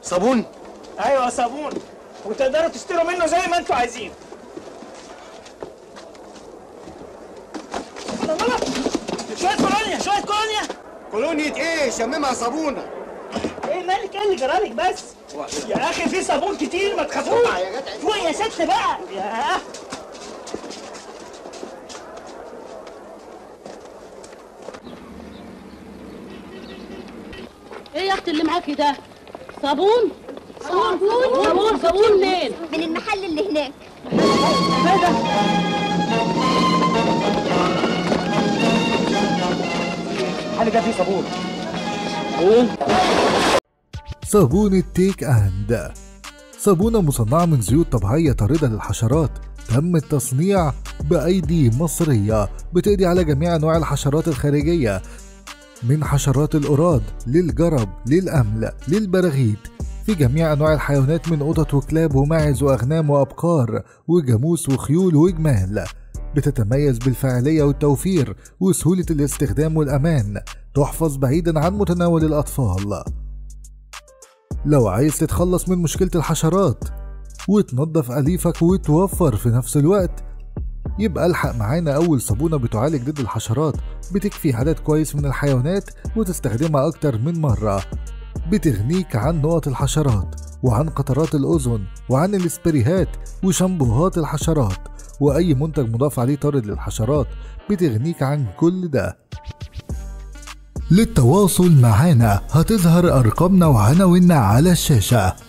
صابون ايوه صابون وتقدروا تشتروا منه زي ما انتوا عايزين لا، لا، لا. شويه كولونيا شويه كولونيا كولونيا ايه شممها صابونه ايه مالك ايه اللي جرالك بس يا اخي في صابون كتير ما تخافوش اوعى يا جدع. فوق يا ست بقى يا ايه يا اختي اللي معاكي ده صابون صابون صابون صابون منين من المحل اللي هناك الحل ده فيه صابون صابون التيك اند صابونة مصنعة من زيوت طبيعية طاردة للحشرات تم التصنيع بأيدي مصرية بتقضي على جميع أنواع الحشرات الخارجية من حشرات الأراد للجرب للأمل للبراغيث في جميع أنواع الحيوانات من قطط وكلاب وماعز وأغنام وأبقار وجاموس وخيول وجمال بتتميز بالفاعلية والتوفير وسهولة الاستخدام والأمان تحفظ بعيدا عن متناول الأطفال لو عايز تتخلص من مشكلة الحشرات وتنظف أليفك وتوفر في نفس الوقت يبقى الحق معانا أول صابونة بتعالج ضد الحشرات بتكفي عدد كويس من الحيوانات وتستخدمها أكتر من مرة بتغنيك عن نقط الحشرات وعن قطرات الأذن وعن الاسبريهات وشامبوهات الحشرات وأي منتج مضاف عليه طارد للحشرات بتغنيك عن كل ده للتواصل معنا هتظهر أرقامنا وعناويننا على الشاشة